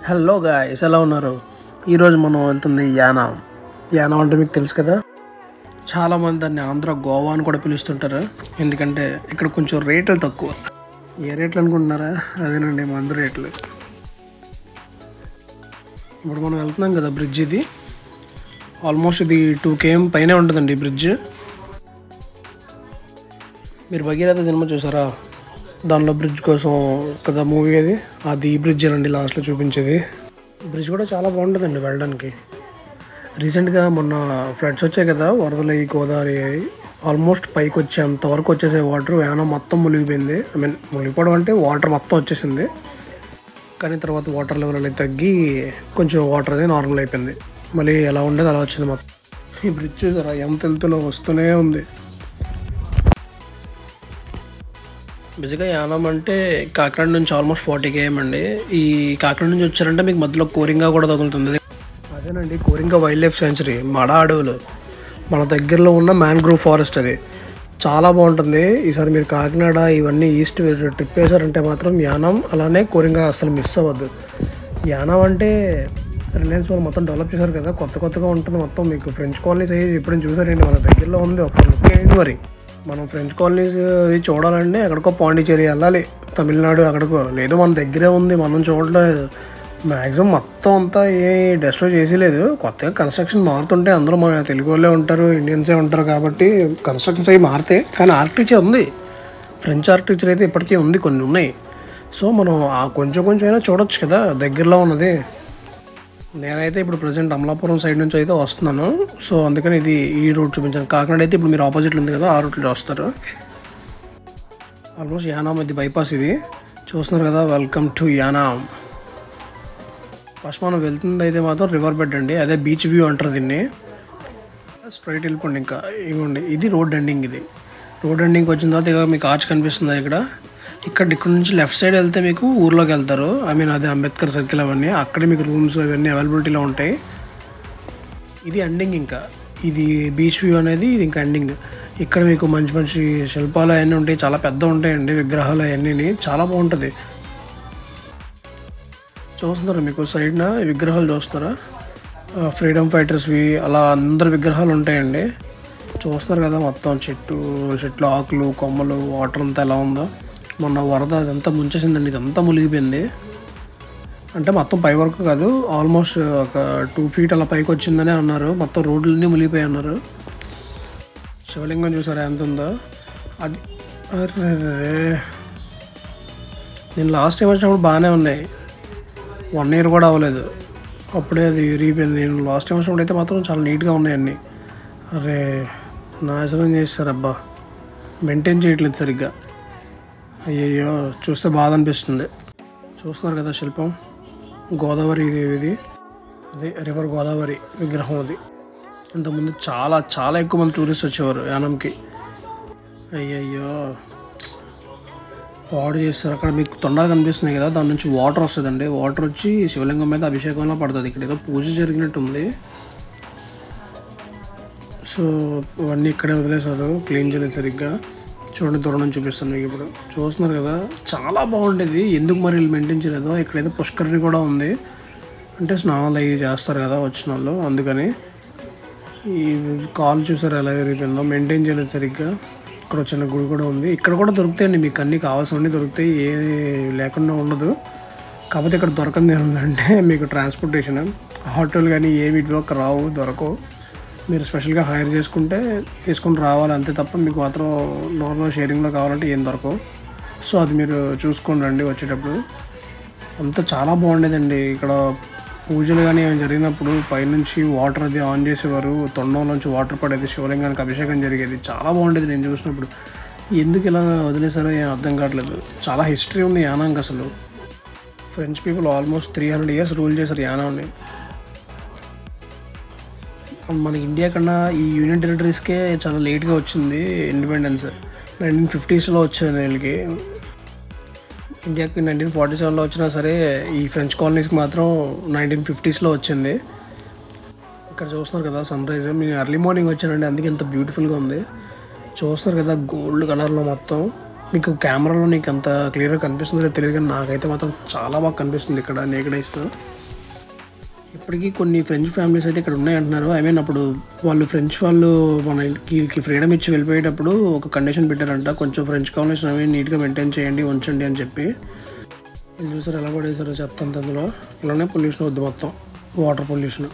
hello guys ఎలా ఉన్నారు ఈరోజు మనం వెళ్తుంది యానాం యానాం అంటే మీకు తెలుసు కదా చాలామంది దాన్ని ఆంధ్ర గోవా అని కూడా పిలుస్తుంటారు ఎందుకంటే ఇక్కడ కొంచెం రేట్లు తక్కువ ఏ రేట్లు అనుకుంటున్నారా అదేనండి మందు రేట్లు ఇప్పుడు మనం వెళ్తున్నాం కదా బ్రిడ్జ్ ఇది ఆల్మోస్ట్ ఇది టూ కేఎం పైనే ఉంటుందండి ఈ బ్రిడ్జ్ మీరు భగీరథ జన్మ చూసారా దానిలో బ్రిడ్జ్ కోసం కదా మూవీ అది అది ఈ బ్రిడ్జ్ అండి లాస్ట్లో చూపించేది బ్రిడ్జ్ కూడా చాలా బాగుంటుందండి వెళ్ళడానికి రీసెంట్గా మొన్న ఫ్లడ్స్ వచ్చాయి కదా వరదలు ఈ గోదావరి ఆల్మోస్ట్ పైకి వచ్చేంత వరకు వచ్చేసే వాటర్ యానం మొత్తం మునిగిపోయింది ఐ మీన్ మునిగిపోవడం అంటే వాటర్ మొత్తం వచ్చేసింది కానీ తర్వాత వాటర్ లెవెల్ అనేది తగ్గి కొంచెం వాటర్ అనేది నార్మల్ అయిపోయింది మళ్ళీ ఎలా ఉండేది అలా వచ్చింది మొత్తం ఈ బ్రిడ్జ్ చూసారా ఎంత వెళ్తున్నా వస్తూనే ఉంది బేసిక్గా యానం అంటే కాకినాడ నుంచి ఆల్మోస్ట్ ఫార్టీ కేఎం అండి ఈ కాకినాడ నుంచి వచ్చారంటే మీకు మధ్యలో కోరింగా కూడా తగులుతుంది అదేనండి కోరింగా వైల్డ్ లైఫ్ సెంచరీ మడ అడవులు మన దగ్గరలో ఉన్న మ్యాంగ్రూవ్ ఫారెస్ట్ అది చాలా బాగుంటుంది ఈసారి మీరు కాకినాడ ఇవన్నీ ఈస్ట్ ట్రిప్ వేశారంటే మాత్రం యానం అలానే కోరింగా అసలు మిస్ అవ్వద్దు యానం అంటే రిలయన్స్ వాళ్ళు మొత్తం డెవలప్ చేశారు కదా కొత్త కొత్తగా ఉంటుంది మొత్తం మీకు ఫ్రెంచ్ కాలనీస్ అయ్యి ఇప్పుడు చూసారండి మన దగ్గరలో ఉంది ఒక లుక్ ఏంటి మరి మనం ఫ్రెంచ్ కాలనీస్ ఇవి చూడాలంటే ఎక్కడికో పాండిచేరి వెళ్ళాలి తమిళనాడు అక్కడికో లేదు మన దగ్గరే ఉంది మనం చూడలేదు మ్యాక్సిమం మొత్తం అంతా ఏ డెస్ట్రాయ్ చేసి లేదు కొత్తగా కన్స్ట్రక్షన్ మారుతుంటే అందరూ మన తెలుగు వాళ్ళే ఉంటారు ఇండియన్సే ఉంటారు కాబట్టి కన్స్ట్రక్షన్స్ అవి మారుతాయి కానీ ఆర్కిటెక్చర్ ఉంది ఫ్రెంచ్ ఆర్కిటెక్చర్ అయితే ఇప్పటికీ ఉంది కొన్ని ఉన్నాయి సో మనం ఆ కొంచెం కొంచెం అయినా చూడొచ్చు కదా దగ్గరలో ఉన్నది నేనైతే ఇప్పుడు ప్రజెంట్ అమలాపురం సైడ్ నుంచి అయితే వస్తున్నాను సో అందుకని ఇది ఈ రూట్ చూపించాను కాకినాడ అయితే ఇప్పుడు మీరు ఆపోజిట్లో ఉంది కదా ఆ రూట్లో వస్తారు ఆల్మోస్ట్ యానాం ఇది బైపాస్ ఇది చూస్తున్నారు కదా వెల్కమ్ టు యానాం ఫస్ట్ మనం వెళ్తుంది అయితే మాత్రం రివర్ బెడ్ అండి అదే బీచ్ వ్యూ అంటారు దీన్ని స్ట్రైట్ వెళ్ళిపోండి ఇంకా ఇవ్వండి ఇది రోడ్ ఎండింగ్ ఇది రోడ్ ఎండింగ్ వచ్చిన తర్వాత ఇక మీకు ఆర్చ్ కనిపిస్తుంది ఇక్కడ ఇక్కడ ఇక్కడ నుంచి లెఫ్ట్ సైడ్ వెళ్తే మీకు ఊర్లోకి వెళ్తారు ఐ మీన్ అదే అంబేద్కర్ సర్కిల్ అవన్నీ అక్కడే మీకు రూమ్స్ అవన్నీ అవైలబిలిటీలో ఉంటాయి ఇది ఎండింగ్ ఇంకా ఇది బీచ్ వ్యూ అనేది ఇది ఇంకా ఎండింగ్ ఇక్కడ మీకు మంచి మంచి శిల్పాలు అవన్నీ ఉంటాయి చాలా పెద్ద ఉంటాయండి విగ్రహాలు అవన్నీ చాలా బాగుంటుంది చూస్తున్నారా మీకు సైడ్న విగ్రహాలు చూస్తున్నారా ఫ్రీడమ్ ఫైటర్స్వి అలా అందరు విగ్రహాలు ఉంటాయండి చూస్తున్నారు కదా మొత్తం చెట్టు చెట్లు ఆకులు కొమ్మలు వాటర్ అంతా ఎలా ఉందో మొన్న వరద అదంతా ముంచేసిందండి ఇదంతా మునిగిపోయింది అంటే మొత్తం పై వరకు కాదు ఆల్మోస్ట్ ఒక టూ ఫీట్ అలా పైకి వచ్చిందని అన్నారు మొత్తం రోడ్లన్నీ మునిగిపోయి అన్నారు శివలింగం చూసారా ఎంత ఉందో అది అరే నేను లాస్ట్ టైం వచ్చినప్పుడు బాగానే ఉన్నాయి వన్ ఇయర్ కూడా అవ్వలేదు అప్పుడే అది విరిగిపోయింది నేను లాస్ట్ టైం వచ్చినప్పుడు అయితే మాత్రం చాలా నీట్గా ఉన్నాయి అన్నీ అరే నాశనం చేస్తారు అబ్బా మెయింటైన్ చేయట్లేదు సరిగ్గా అయ్యయ్యో చూస్తే బాధ అనిపిస్తుంది చూస్తున్నారు కదా శిల్పం గోదావరి ఇది ఇది అదే రివర్ గోదావరి విగ్రహం అది ఇంతకుముందు చాలా చాలా ఎక్కువ మంది టూరిస్ట్ వచ్చేవారు యానంకి అయ్యయ్యో పాడు చేస్తారు అక్కడ మీకు తొండలు కనిపిస్తున్నాయి కదా దాని నుంచి వాటర్ వస్తుందండి వాటర్ వచ్చి శివలింగం మీద అభిషేకంలో పడుతుంది ఇక్కడ ఏదో పూజ జరిగినట్టు ఉంది సో ఇవన్నీ ఇక్కడే వదిలేశారు క్లీన్ చేయలేదు సరిగ్గా చూడండి దూరం నుంచి చూపిస్తాను మీకు ఇప్పుడు చూస్తున్నారు కదా చాలా బాగుండేది ఎందుకు మరి వీళ్ళు మెయింటైన్ చేయలేదో ఇక్కడైతే పుష్కరిణి కూడా ఉంది అంటే స్నానాలు అవి చేస్తారు కదా వచ్చిన వాళ్ళు అందుకని ఈ కాల్ చూసారు ఎలా విరిగిపోయిందో మెయింటైన్ చేయలేదు సరిగ్గా ఇక్కడ చిన్న గుడి కూడా ఉంది ఇక్కడ కూడా దొరుకుతాయండి మీకు అన్నీ కావాల్సినవన్నీ దొరుకుతాయి ఏ లేకుండా ఉండదు కాకపోతే ఇక్కడ దొరకంది ఏముందంటే మీకు ట్రాన్స్పోర్టేషన్ ఆటోలు కానీ ఏమి ఇటువక్క రావు దొరకవు మీరు స్పెషల్గా హైర్ చేసుకుంటే తీసుకొని రావాలి అంతే తప్ప మీకు మాత్రం నార్మల్ షేరింగ్లో కావాలంటే ఏం దొరకవు సో అది మీరు చూసుకొని రండి వచ్చేటప్పుడు అంతా చాలా బాగుండేదండి ఇక్కడ పూజలు కానీ ఏమైనా జరిగినప్పుడు పైనుంచి వాటర్ అది ఆన్ చేసేవారు తొండం నుంచి వాటర్ పడేది శివలింగానికి అభిషేకం జరిగేది చాలా బాగుండేది నేను చూసినప్పుడు ఎందుకు ఇలా వదిలేసారో ఏం అర్థం కావట్లేదు చాలా హిస్టరీ ఉంది యానాంకి అసలు French people almost three hundred years rule చేశారు యానాన్ని మన ఇండియా కన్నా ఈ యూనియన్ టెరిటరీస్కే చాలా లేట్గా వచ్చింది ఇండిపెండెన్స్ నైన్టీన్ ఫిఫ్టీస్లో వచ్చింది వీళ్ళకి ఇండియాకి నైన్టీన్ ఫార్టీ సెవెన్లో వచ్చినా సరే ఈ ఫ్రెంచ్ కాలనీస్కి మాత్రం నైన్టీన్ ఫిఫ్టీస్లో వచ్చింది ఇక్కడ చూస్తున్నారు కదా సన్ రైజ్ నేను ఎర్లీ మార్నింగ్ వచ్చానండి అందుకే ఎంత బ్యూటిఫుల్గా ఉంది చూస్తున్నారు కదా గోల్డ్ కలర్లో మొత్తం మీకు కెమెరాలో నీకు అంత క్లియర్గా కనిపిస్తుందో తెలియదు కానీ నాకైతే మాత్రం చాలా బాగా కనిపిస్తుంది ఇక్కడ నేకడైస్తో ఇప్పటికీ కొన్ని ఫ్రెంచ్ ఫ్యామిలీస్ అయితే ఇక్కడ ఉన్నాయి అంటున్నారు ఐ మీన్ అప్పుడు వాళ్ళు ఫ్రెంచ్ వాళ్ళు మన వీళ్ళకి ఫ్రీడమ్ ఇచ్చి వెళ్ళిపోయేటప్పుడు ఒక కండిషన్ పెట్టారంట కొంచెం ఫ్రెంచ్ కాలనీస్ అవి నీట్గా మెయింటైన్ చేయండి ఉంచండి అని చెప్పి వీళ్ళు చూసారు ఎలా పడేసారో చెత్త అంత అందులో ఇలానే పొల్యూషన్ వద్దు మొత్తం వాటర్ పొల్యూషన్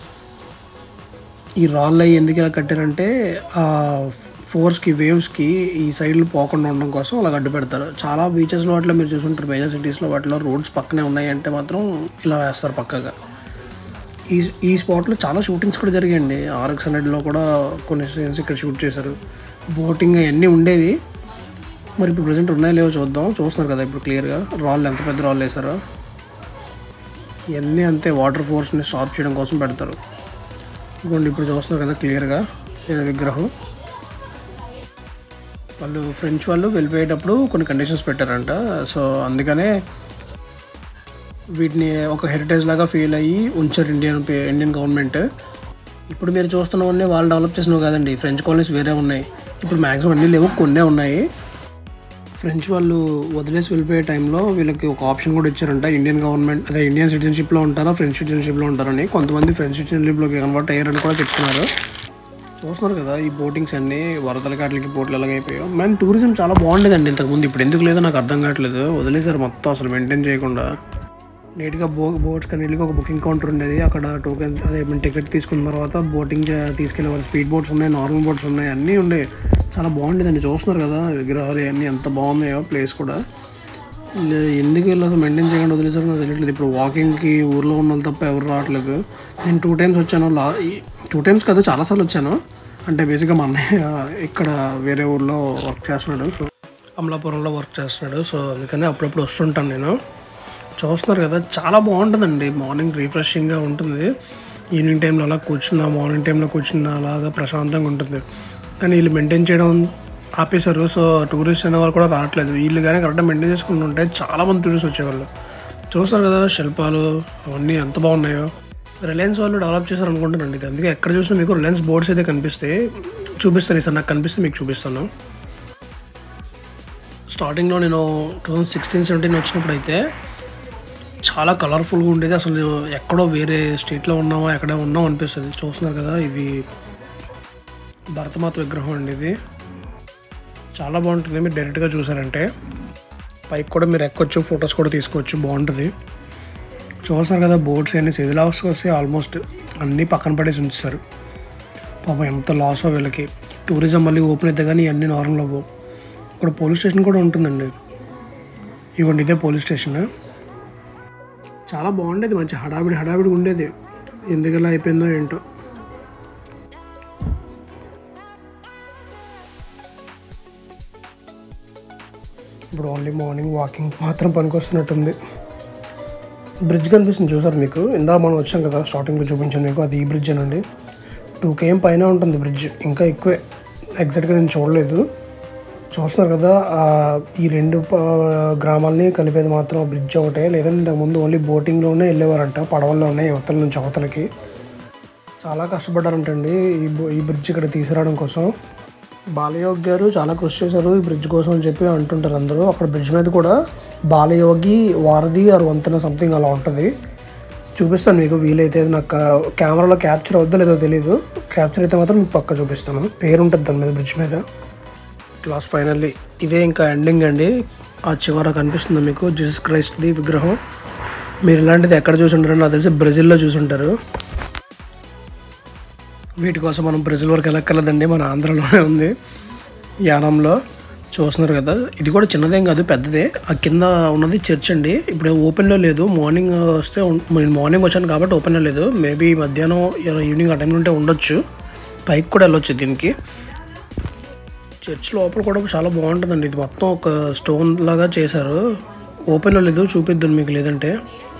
ఈ రాళ్ళు అవి ఎందుకు ఇలా కట్టారంటే ఆ ఫోర్స్కి వేవ్స్కి ఈ సైడ్లు పోకుండా ఉండడం కోసం అలా అడ్డు పెడతారు చాలా బీచెస్లో వాటిలో మీరు చూసుంటారు మేజర్ సిటీస్లో వాటిలో రోడ్స్ పక్కనే ఉన్నాయి అంటే మాత్రం ఇలా వేస్తారు పక్కగా ఈ ఈ స్పాట్లో చాలా షూటింగ్స్ కూడా జరిగాయండి ఆర్ఎక్స్ హండ్రెడ్లో కూడా కొన్ని సీన్స్ ఇక్కడ షూట్ చేశారు బోటింగ్ అవన్నీ ఉండేవి మరి ఇప్పుడు ప్రజెంట్ ఉన్నాయో లేవో చూద్దాం చూస్తున్నారు కదా ఇప్పుడు క్లియర్గా రాళ్ళు ఎంత పెద్ద రాళ్ళు వేసారో ఇవన్నీ అంతే వాటర్ ఫోర్స్ని స్టాప్ చేయడం కోసం పెడతారు ఇదిగోండి ఇప్పుడు చూస్తున్నారు కదా క్లియర్గా ఈయన విగ్రహం వాళ్ళు ఫ్రెంచ్ వాళ్ళు వెళ్ళిపోయేటప్పుడు కొన్ని కండిషన్స్ పెట్టారంట సో అందుకనే వీటిని ఒక హెరిటేజ్ లాగా ఫీల్ అయ్యి ఉంచారు ఇండియన్ పే- ఇండియన్ గవర్నమెంట్ ఇప్పుడు మీరు చూస్తున్నవన్నీ వాళ్ళు డెవలప్ చేసినవి కాదండి ఫ్రెంచ్ కాలనీస్ వేరే ఉన్నాయి ఇప్పుడు మ్యాక్సిమం అన్నీ లేవు కొన్నే ఉన్నాయి ఫ్రెంచ్ వాళ్ళు వదిలేసి వెళ్ళిపోయే టైంలో వీళ్ళకి ఒక ఆప్షన్ కూడా ఇచ్చారంట ఇండియన్ గవర్నమెంట్ అదే ఇండియన్ సిటిజన్షిప్లో ఉంటారా ఫ్రెంచ్ సిటిజన్షిప్లో ఉంటారని కొంతమంది ఫ్రెంచ్ సిటిజన్షిప్లోకి కన్వర్ట్ అయ్యారని కూడా చెప్తున్నారు చూస్తున్నారు కదా ఈ బోటింగ్స్ అన్ని వరదల కాట్లకి బోట్లు ఎలాగైపోయాయో మన టూరిజం చాలా బాగుండేదండి ఇంతకుముందు ఇప్పుడు ఎందుకు లేదో నాకు అర్థం కావట్లేదు వదిలేసారు మొత్తం అసలు మెయింటైన్ చేయకుండా నీట్గా బో బోట్స్ కనీళ్ళకి ఒక బుకింగ్ కౌంటర్ ఉండేది అక్కడ టోకెన్ అదే మన టికెట్ తీసుకున్న తర్వాత బోటింగ్ తీసుకెళ్ళేవారు స్పీడ్ బోట్స్ ఉన్నాయి నార్మల్ బోట్స్ ఉన్నాయి అన్నీ ఉండే చాలా బాగుండేదండి చూస్తున్నారు కదా విగ్రహాలు అన్నీ ఎంత బాగున్నాయో ప్లేస్ కూడా లే- ఎందుకు ఇలా మెయింటైన్ చేయకుండా వదిలేసారో నాకు తెలియట్లేదు ఇప్పుడు వాకింగ్కి ఊర్లో ఉన్న వాళ్ళు తప్ప ఎవరు రావట్లేదు నేను టూ టైమ్స్ వచ్చాను లా టూ టైమ్స్ కాదు చాలాసార్లు వచ్చాను అంటే బేసిక్గా మా అన్నయ్య ఇక్కడ వేరే ఊర్లో వర్క్ చేస్తున్నాడు సో అమలాపురంలో వర్క్ చేస్తున్నాడు సో అందుకని అప్పుడప్పుడు వస్తుంటాను నేను చూస్తున్నారు కదా చాలా బాగుంటుందండి మార్నింగ్ రిఫ్రెషింగ్గా ఉంటుంది ఈవినింగ్ టైంలో అలా కూర్చున్నా మార్నింగ్ టైంలో కూర్చున్నా అలాగా ప్రశాంతంగా ఉంటుంది కానీ వీళ్ళు మెయింటైన్ చేయడం ఆపేశారు సో టూరిస్ట్ అనే వాళ్ళు కూడా రావట్లేదు వీళ్ళు కానీ కరెక్ట్గా మెయింటైన్ చేసుకుంటూ ఉంటే చాలా మంది టూరిస్ట్ వచ్చేవాళ్ళు చూస్తారు కదా శిల్పాలు అవన్నీ ఎంత బాగున్నాయో రిలయన్స్ వాళ్ళు డెవలప్ చేశారు అనుకుంటానండి ఇది అందుకే ఎక్కడ చూసినా మీకు రిలయన్స్ బోర్డ్స్ అయితే కనిపిస్తాయి చూపిస్తాను సార్ నాకు కనిపిస్తే మీకు చూపిస్తాను స్టార్టింగ్లో నేను టూ థౌజండ్ సిక్స్టీన్ సెవెంటీన్ వచ్చినప్పుడు అయితే చాలా కలర్ఫుల్గా ఉండేది అసలు ఎక్కడో వేరే స్టేట్లో ఉన్నామో ఎక్కడో ఉన్నాం అనిపిస్తుంది చూస్తున్నారు కదా ఇది భరతమాత విగ్రహం అండి ఇది చాలా బాగుంటుంది మీరు డైరెక్ట్గా చూసారంటే పైకి కూడా మీరు ఎక్కొచ్చు ఫొటోస్ కూడా తీసుకోవచ్చు బాగుంటుంది చూస్తున్నారు కదా బోట్స్ అన్ని శిథిలావస్థకు వస్తే ఆల్మోస్ట్ అన్నీ పక్కన పడేసి ఉంచుతారు పాపం ఎంత లాస్ వీళ్ళకి టూరిజం మళ్ళీ ఓపెన్ అయితే కానీ ఇవన్నీ నార్మల్ అవ్వవు ఇక్కడ పోలీస్ స్టేషన్ కూడా ఉంటుందండి ఇవ్వండి ఇదే పోలీస్ స్టేషన్ చాలా బాగుండేది మంచి హడావిడి హడావిడి ఉండేది ఎందుకు ఇలా అయిపోయిందో ఏంటో ఇప్పుడు ఓన్లీ మార్నింగ్ వాకింగ్ మాత్రం పనికొస్తున్నట్టుంది బ్రిడ్జ్ కనిపిస్తుంది చూసారు మీకు ఇందా మనం వచ్చాం కదా స్టార్టింగ్లో చూపించాను మీకు అది ఈ బ్రిడ్జ్ అనండి టూ కేఎం పైన ఉంటుంది బ్రిడ్జ్ ఇంకా ఎక్కువే ఎగ్జాక్ట్గా నేను చూడలేదు చూస్తున్నారు కదా ఆ ఈ రెండు ప- గ్రామాలని కలిపేది మాత్రం ఆ బ్రిడ్జ్ ఒకటే లేదంటే ఇంతకు ముందు ఓన్లీ బోటింగ్లోనే వెళ్ళేవారంట పడవల్లోనే యువతల నుంచి అవతలకి చాలా కష్టపడ్డారంటండి ఈ బో- ఈ బ్రిడ్జ్ ఇక్కడ తీసుకురావడం కోసం బాలయోగి గారు చాలా కృషి చేశారు ఈ బ్రిడ్జ్ కోసం అని చెప్పి అంటుంటారు అందరూ అక్కడ బ్రిడ్జ్ మీద కూడా బాలయోగి వారధి ఆరు వంతెన సంథింగ్ అలా ఉంటుంది చూపిస్తాను మీకు వీలైతే అది నాకు కా- కెమెరాలో క్యాప్చర్ అవుద్దో లేదో తెలియదు క్యాప్చర్ అయితే మాత్రం మీకు పక్క చూపిస్తాను పేరు ఉంటుంది దాని మీద బ్రిడ్జ్ మీద క్లాస్ ఫైనల్లీ ఇదే ఇంకా ఎండింగ్ అండి ఆ చివర కనిపిస్తుంది మీకు జీసస్ క్రైస్ట్ది విగ్రహం మీరు ఇలాంటిది ఎక్కడ చూసి ఉంటారో నాకు తెలిసి బ్రెజిల్లో చూసి ఉంటారు వీటి కోసం మనం బ్రెజిల్ వరకు వెళ్ళక్కర్లేదండి మన ఆంధ్రలోనే ఉంది యానంలో చూస్తున్నారు కదా ఇది కూడా చిన్నదేం కాదు పెద్దదే ఆ కింద ఉన్నది చర్చ్ అండి ఇప్పుడు ఓపెన్లో లేదు మార్నింగ్ వస్తే ఉం- నేను మార్నింగ్ వచ్చాను కాబట్టి ఓపెన్లో లేదు మేబీ మధ్యాహ్నం ఈవినింగ్ ఆ టైంలో ఉంటే ఉండొచ్చు పైకి కూడా వెళ్ళొచ్చు దీనికి చర్చ్ లోపల కూడా చాలా బాగుంటుందండి ఇది మొత్తం ఒక స్టోన్ లాగా చేశారు ఓపెన్లో లేదు చూపిద్దాను మీకు లేదంటే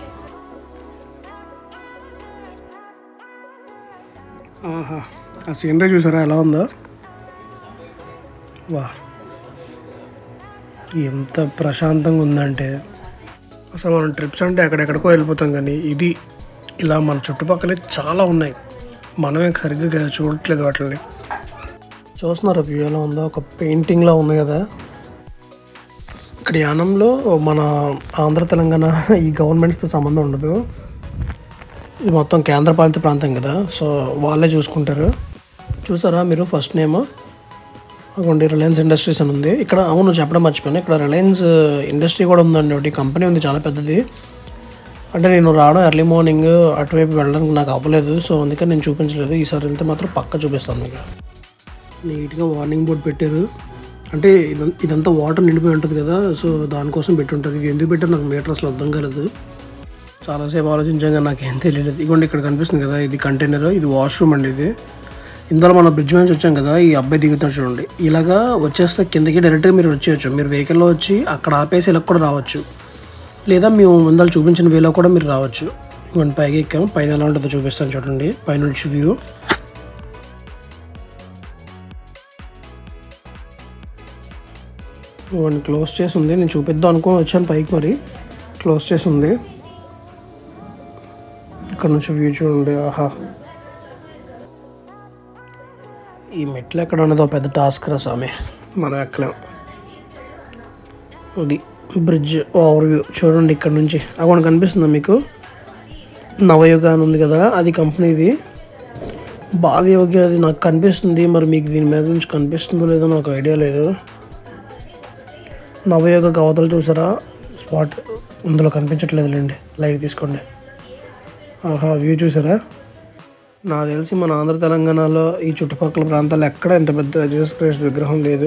ఆహా ఆ సీనరీ చూసారా ఎలా ఉందో వా ఎంత ప్రశాంతంగా ఉందంటే అసలు మనం ట్రిప్స్ అంటే ఎక్కడెక్కడికో వెళ్ళిపోతాం కానీ ఇది ఇలా మన చుట్టుపక్కలే చాలా ఉన్నాయి మనమే సరిగ్గా చూడట్లేదు వాటిని చూస్తున్నారు వ్యూ ఎలా ఉందో ఒక పెయింటింగ్లా ఉంది కదా ఇక్కడ యానంలో మన ఆంధ్ర తెలంగాణ ఈ గవర్నమెంట్స్తో సంబంధం ఉండదు ఇది మొత్తం కేంద్రపాలిత ప్రాంతం కదా సో వాళ్ళే చూసుకుంటారు చూసారా మీరు ఫస్ట్ నేమ్ అదిగోండి రిలయన్స్ ఇండస్ట్రీస్ అని ఉంది ఇక్కడ అవును చెప్పడం మర్చిపోయాను ఇక్కడ రిలయన్స్ ఇండస్ట్రీ కూడా ఉందండి ఒకటి కంపెనీ ఉంది చాలా పెద్దది అంటే నేను రావడం ఎర్లీ మార్నింగ్ అటువైపు వెళ్ళడానికి నాకు అవ్వలేదు సో అందుకని నేను చూపించలేదు ఈసారి వెళ్తే మాత్రం పక్క చూపిస్తాను మీకు నీట్గా వార్నింగ్ బోర్డు పెట్టారు అంటే ఇదం- ఇదంతా వాటర్ నిండిపోయి ఉంటుంది కదా సో దానికోసం పెట్టి ఉంటుంది ఇది ఎందుకు పెట్టారు నాకు మీటర్ అసలు అర్థం కాలేదు చాలాసేపు ఆలోచించాక నాకేం తెలియలేదు ఇదిగోండి ఇక్కడ కనిపిస్తుంది కదా ఇది కంటైనర్ ఇది వాష్రూమ్ అండి ఇది ఇందులో మనం బ్రిడ్జ్ నుంచి వచ్చాం కదా ఈ అబ్బాయి దిగుతాడు చూడండి ఇలాగా వచ్చేస్తే కిందకి డైరెక్ట్గా మీరు వచ్చేయచ్చు మీరు వెహికల్లో వచ్చి అక్కడ ఆపేసి ఇలా కూడా రావచ్చు లేదా మేము ముందర చూపించిన వేలో కూడా మీరు రావచ్చు ఇవన్నీ పైకి ఎక్కాం పైన ఎలా ఉంటుందో చూపిస్తాను చూడండి పైనుంచి వ్యూ ఇవన్నీ క్లోజ్ చేసి ఉంది నేను చూపిద్దాం అనుకుని వచ్చాను పైకి మరి క్లోజ్ చేసి ఉంది ఇక్కడ నుంచి వ్యూ చూడండి ఆహా ఈ మెట్లు ఎక్కడ ఉన్నదో పెద్ద టాస్క్ రా స్వామి మనం ఎక్కలేం అది బ్రిడ్జ్ ఓవర్ వ్యూ చూడండి ఇక్కడ నుంచి అక్కడ కనిపిస్తుందా మీకు నవయుగ అని ఉంది కదా అది కంపెనీది బాలయోగి అది నాకు కనిపిస్తుంది మరి మీకు దీని మీద నుంచి కనిపిస్తుందో లేదో నాకు ఐడియా లేదు నవయోగ కవతలు చూసారా స్పాట్ ఇందులో కనిపించట్లేదులేండి లైట్ తీసుకోండి ఆహా వ్యూ చూసారా నాకు తెలిసి మన ఆంధ్ర తెలంగాణలో ఈ చుట్టుపక్కల ప్రాంతాల్లో ఎక్కడ ఇంత పెద్ద జీసస్ క్రైస్ట్ విగ్రహం లేదు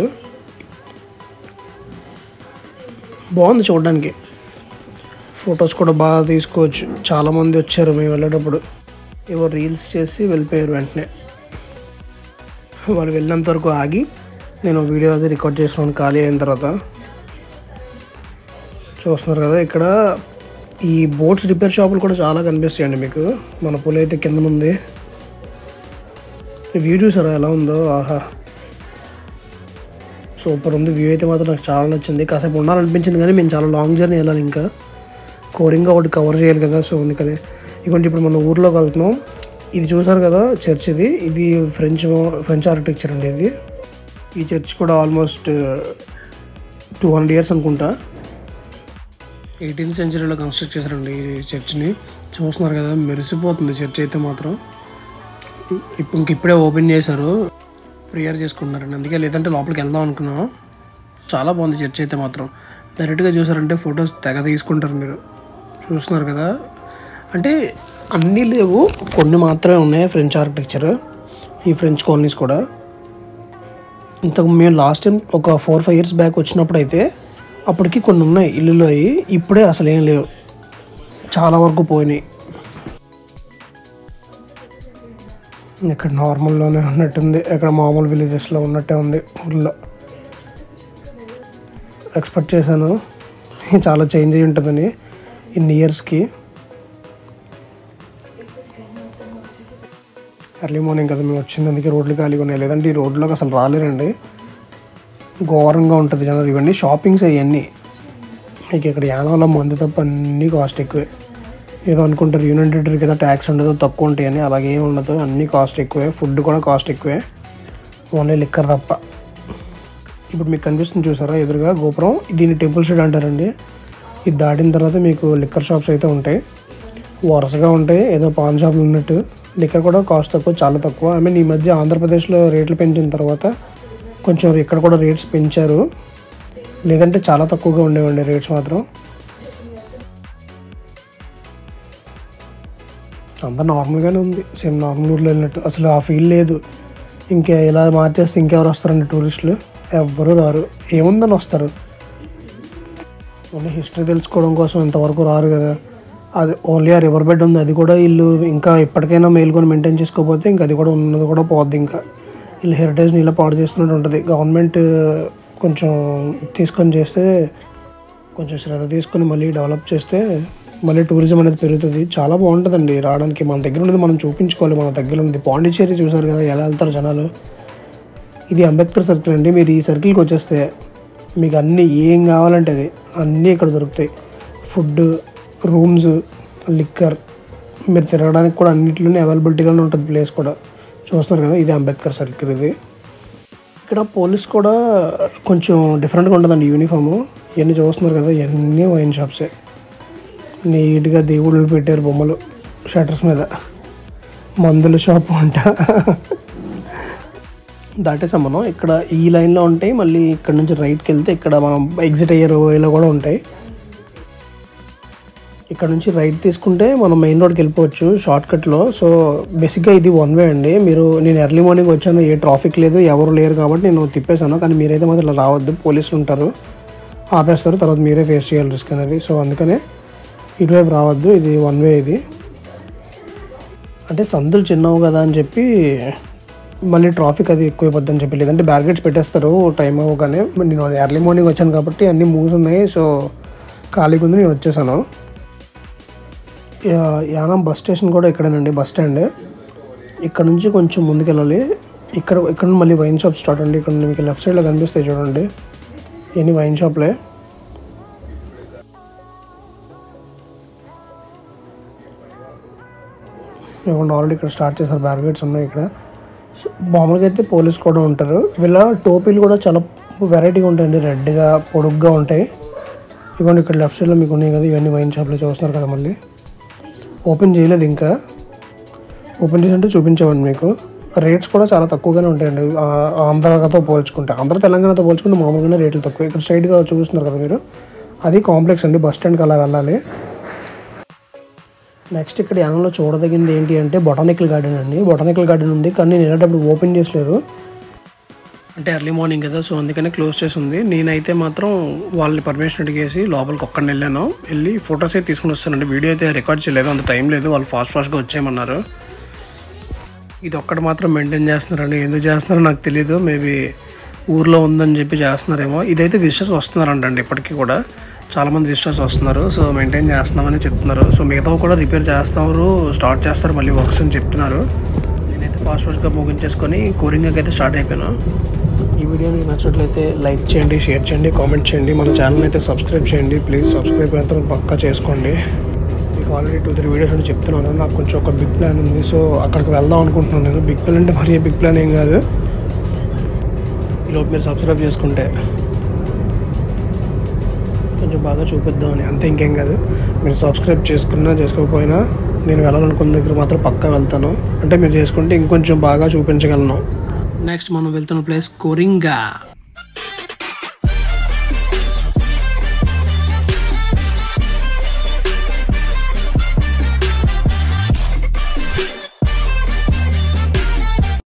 బాగుంది చూడడానికి ఫొటోస్ కూడా బాగా తీసుకోవచ్చు చాలామంది వచ్చారు మేము వెళ్ళేటప్పుడు ఏవో రీల్స్ చేసి వెళ్ళిపోయారు వెంటనే వాళ్ళు వెళ్ళినంత వరకు ఆగి నేను వీడియో అది రికార్డ్ చేస్తున్నాను ఖాళీ అయిన తర్వాత చూస్తున్నారు కదా ఇక్కడ ఈ బోట్స్ రిపేర్ షాపులు కూడా చాలా కనిపిస్తాయండి మీకు మన పులి అయితే కింద ఉంది వ్యూ చూసారా ఎలా ఉందో ఆహా సూపర్ ఉంది వ్యూ అయితే మాత్రం నాకు చాలా నచ్చింది కాసేపు ఉండాలనిపించింది కానీ మేము చాలా లాంగ్ జర్నీ వెళ్ళాలి ఇంకా కోరింగా ఒకటి కవర్ చేయాలి కదా సో అందుకని ఇటువంటి ఇప్పుడు మన ఊర్లోకి వెళ్తున్నాం ఇది చూసారు కదా చర్చ్ ఇది ఇది ఫ్రెంచ్ ఫ్రెంచ్ ఆర్కిటెక్చర్ అండి ఇది ఈ చర్చ్ కూడా ఆల్మోస్ట్ టూ హండ్రెడ్ ఇయర్స్ అనుకుంటా ఎయిటీన్త్ సెంచరీలో కన్స్ట్రక్ట్ చేశారండి ఈ చర్చ్ని చూస్తున్నారు కదా మెరిసిపోతుంది చర్చ్ అయితే మాత్రం ఇప్పుడు ఇంక ఇప్పుడే ఓపెన్ చేశారు ప్రేయర్ చేసుకుంటున్నారండి అందుకే లేదంటే లోపలికి వెళ్దాం అనుకున్నాం చాలా బాగుంది చర్చ్ అయితే మాత్రం డైరెక్ట్గా చూసారంటే ఫొటోస్ తెగ తీసుకుంటారు మీరు చూస్తున్నారు కదా అంటే అన్నీ లేవు కొన్ని మాత్రమే ఉన్నాయి ఫ్రెంచ్ ఆర్కిటెక్చర్ ఈ ఫ్రెంచ్ కాలనీస్ కూడా ఇంతకు మేము లాస్ట్ టైం ఒక ఫోర్ ఫైవ్ ఇయర్స్ బ్యాక్ వచ్చినప్పుడు అయితే అప్పటికి కొన్ని ఉన్నాయి ఇల్లులు అవి ఇప్పుడే అసలు ఏం లేవు చాలా వరకు పోయినాయి ఇక్కడ నార్మల్లోనే ఉన్నట్టుంది ఇక్కడ మామూలు విలేజెస్లో ఉన్నట్టే ఉంది ఊళ్ళో ఎక్స్పెక్ట్ చేశాను చాలా చేంజ్ అయి ఉంటుందని ఇన్ని ఇయర్స్కి ఎర్లీ మార్నింగ్ కదా మేము వచ్చింది అందుకే రోడ్లు ఖాళీగా ఉన్నాయి లేదంటే ఈ రోడ్లోకి అసలు రాలేరండి ఘోరంగా ఉంటుంది జనాలు ఇవన్నీ షాపింగ్స్ అవన్నీ మీకు ఇక్కడ యానంలో మందు తప్ప అన్నీ కాస్ట్ ఎక్కువే ఏదో అనుకుంటారు యూనిట్ లీటర్ కదా ట్యాక్స్ ఉండదు తక్కువ ఉంటాయని అలాగే ఏం ఉండదు అన్నీ కాస్ట్ ఎక్కువే ఫుడ్ కూడా కాస్ట్ ఎక్కువే ఓన్లీ లిక్కర్ తప్ప ఇప్పుడు మీకు కనిపిస్తుంది చూసారా ఎదురుగా గోపురం దీన్ని టెంపుల్ స్ట్రీట్ అంటారండి ఇది దాటిన తర్వాత మీకు లిక్కర్ షాప్స్ అయితే ఉంటాయి వరుసగా ఉంటాయి ఏదో పాన్ షాపులు ఉన్నట్టు లిక్కర్ కూడా కాస్ట్ తక్కువ చాలా తక్కువ ఐ మీన్ ఈ మధ్య ఆంధ్రప్రదేశ్లో రేట్లు పెంచిన తర్వాత కొంచెం ఇక్కడ కూడా రేట్స్ పెంచారు లేదంటే చాలా తక్కువగా ఉండేవండి రేట్స్ మాత్రం అంతా నార్మల్గానే ఉంది సేమ్ నార్మల్ ఊర్లో వెళ్ళినట్టు అసలు ఆ ఫీల్ లేదు ఇంకా ఇలా మార్చేస్తే ఇంకెవరు వస్తారండి టూరిస్టులు ఎవ్వరు రారు ఏముందని వస్తారు ఓన్లీ హిస్టరీ తెలుసుకోవడం కోసం ఇంతవరకు రారు కదా అది ఓన్లీ ఆ రివర్ బెడ్ ఉంది అది కూడా వీళ్ళు ఇంకా ఇప్పటికైనా మేల్కొని మెయింటైన్ చేసుకోకపోతే ఇంకా అది కూడా ఉన్నది కూడా పోద్ది ఇంకా వీళ్ళు హెరిటేజ్ని ఇలా పాడు చేస్తున్నట్టు ఉంటుంది గవర్నమెంట్ కొంచెం తీసుకొని చేస్తే కొంచెం శ్రద్ధ తీసుకొని మళ్ళీ డెవలప్ చేస్తే మళ్ళీ టూరిజం అనేది పెరుగుతుంది చాలా బాగుంటుందండి రావడానికి మన దగ్గర ఉన్నది మనం చూపించుకోవాలి మన దగ్గర ఉన్నది పాండిచ్చేరి చూసారు కదా ఎలా వెళ్తారు జనాలు ఇది అంబేద్కర్ సర్కిల్ అండి మీరు ఈ సర్కిల్కి వచ్చేస్తే మీకు అన్నీ ఏం కావాలంటే అది అన్నీ ఇక్కడ దొరుకుతాయి ఫుడ్ రూమ్స్ లిక్కర్ మీరు తిరగడానికి కూడా అన్నింటిలోనే అవైలబిలిటీగానే ఉంటుంది ప్లేస్ కూడా చూస్తున్నారు కదా ఇది అంబేద్కర్ సర్కిల్ ఇది ఇక్కడ పోలీస్ కూడా కొంచెం డిఫరెంట్గా ఉంటుందండి యూనిఫాము ఇవన్నీ చూస్తున్నారు కదా ఇవన్నీ వైన్ షాప్సే నీట్గా దేవుళ్ళు పెట్టారు బొమ్మలు షటర్స్ మీద మందుల షాప్ అంట దాటేసాం మనం ఇక్కడ ఈ లైన్లో ఉంటాయి మళ్ళీ ఇక్కడ నుంచి రైట్కి వెళ్తే ఇక్కడ మనం ఎగ్జిట్ అయ్యే వేలో కూడా ఉంటాయి ఇక్కడ నుంచి రైట్ తీసుకుంటే మనం మెయిన్ రోడ్కి వెళ్ళిపోవచ్చు షార్ట్ కట్లో సో బేసిక్గా ఇది వన్ వే అండి మీరు నేను ఎర్లీ మార్నింగ్ వచ్చాను ఏ ట్రాఫిక్ లేదు ఎవరు లేరు కాబట్టి నేను తిప్పేశాను కానీ మీరైతే మాత్రం ఇలా రావద్దు పోలీసులు ఉంటారు ఆపేస్తారు తర్వాత మీరే ఫేస్ చేయాలి రిస్క్ అనేది సో అందుకనే ఇటువైపు రావద్దు ఇది వన్ వే ఇది అంటే సందులు చిన్నవి కదా అని చెప్పి మళ్ళీ ట్రాఫిక్ అది ఎక్కువైపోద్ది అని చెప్పి లేదంటే బ్యారికేడ్స్ పెట్టేస్తారు టైం అవ్వగానే నేను ఎర్లీ మార్నింగ్ వచ్చాను కాబట్టి అన్నీ మూవ్స్ ఉన్నాయి సో ఖాళీగా ఉంది నేను వచ్చేసాను యా- యానం బస్ స్టేషన్ కూడా ఇక్కడేనండి బస్ స్టాండ్ ఇక్కడ నుంచి కొంచెం ముందుకెళ్ళాలి ఇక్కడ ఇక్కడ నుండి మళ్ళీ వైన్ షాప్ స్టార్ట్ అండి ఇక్కడ నుండి మీకు లెఫ్ట్ సైడ్లో కనిపిస్తాయి చూడండి ఎన్ని వైన్ షాప్లే ఇవ్వండి ఆల్రెడీ ఇక్కడ స్టార్ట్ చేశారు బ్యారిగేట్స్ ఉన్నాయి ఇక్కడ సో మామూలుగా అయితే పోలీస్ కూడా ఉంటారు వీళ్ళ టోపీలు కూడా చాలా వెరైటీగా ఉంటాయండి రెడ్గా పొడుగ్గా ఉంటాయి ఇవ్వండి ఇక్కడ లెఫ్ట్ సైడ్లో మీకు ఉన్నాయి కదా ఇవన్నీ వైన్ షాప్లో చూస్తున్నారు కదా మళ్ళీ ఓపెన్ చేయలేదు ఇంకా ఓపెన్ చేసి అంటే చూపించామండి మీకు రేట్స్ కూడా చాలా తక్కువగానే ఉంటాయండి ఆ, ఆంధ్రాతో పోల్చుకుంటే ఆంధ్ర తెలంగాణతో పోల్చుకుంటే మామూలుగానే రేట్లు తక్కువ ఇక్కడ స్ట్రైట్గా చూస్తున్నారు కదా మీరు అది కాంప్లెక్స్ అండి బస్ స్టాండ్కి అలా వెళ్ళాలి నెక్స్ట్ ఇక్కడ యానంలో చూడదగింది ఏంటి అంటే బొటానికల్ గార్డెన్ అండి బొటానికల్ గార్డెన్ ఉంది కానీ నేను వెళ్ళేటప్పుడు ఓపెన్ చేసలేరు అంటే ఎర్లీ మార్నింగ్ కదా సో అందుకనే క్లోజ్ చేసి ఉంది నేనైతే మాత్రం వాళ్ళని పర్మిషన్ అడిగేసి లోపలికి ఒక్కడిని వెళ్ళాను వెళ్ళి ఫొటోస్ అయితే తీసుకుని వస్తానండి వీడియో అయితే రికార్డ్ చేయలేదు అంత టైం లేదు వాళ్ళు ఫాస్ట్ ఫాస్ట్గా వచ్చేయమన్నారు ఇది ఒక్కటి మాత్రం మెయింటైన్ చేస్తున్నారండి ఎందుకు చేస్తున్నారో నాకు తెలియదు మేబీ ఊర్లో ఉందని చెప్పి చేస్తున్నారేమో ఇదైతే విజిటర్స్ వస్తున్నారంటండి ఇప్పటికీ కూడా చాలామంది విజిటర్స్ వస్తున్నారు సో మెయింటైన్ చేస్తున్నామని చెప్తున్నారు సో మిగతా కూడా రిపేర్ చేస్తారు స్టార్ట్ చేస్తారు మళ్ళీ వర్క్స్ అని చెప్తున్నారు నేనైతే ఫాస్ట్ ఫాస్ట్గా ముగించేసుకొని కోరింగ్కి అయితే స్టార్ట్ అయిపోయాను ఈ వీడియో మీకు నచ్చినట్లయితే లైక్ చేయండి షేర్ చేయండి కామెంట్ చేయండి మన ఛానల్ అయితే సబ్స్క్రైబ్ చేయండి ప్లీజ్ సబ్స్క్రైబ్ అయితే పక్కా చేసుకోండి మీకు ఆల్రెడీ టూ త్రీ వీడియోస్ అని చెప్తున్నాను నాకు కొంచెం ఒక బిగ్ ప్లాన్ ఉంది సో అక్కడికి వెళ్దాం అనుకుంటున్నాను నేను బిగ్ ప్లాన్ అంటే మరీ బిగ్ ప్లాన్ ఏం కాదు ఈలోపు మీరు సబ్స్క్రైబ్ చేసుకుంటే కొంచెం బాగా చూపిద్దామని అంతే ఇంకేం కాదు మీరు సబ్స్క్రైబ్ చేసుకున్నా చేసుకోకపోయినా నేను వెళ్ళాలనుకున్న దగ్గర మాత్రం పక్కా వెళ్తాను అంటే మీరు చేసుకుంటే ఇంకొంచెం బాగా చూపించగలను నెక్స్ట్ మనం వెళ్తున్న ప్లేస్ కోరింగా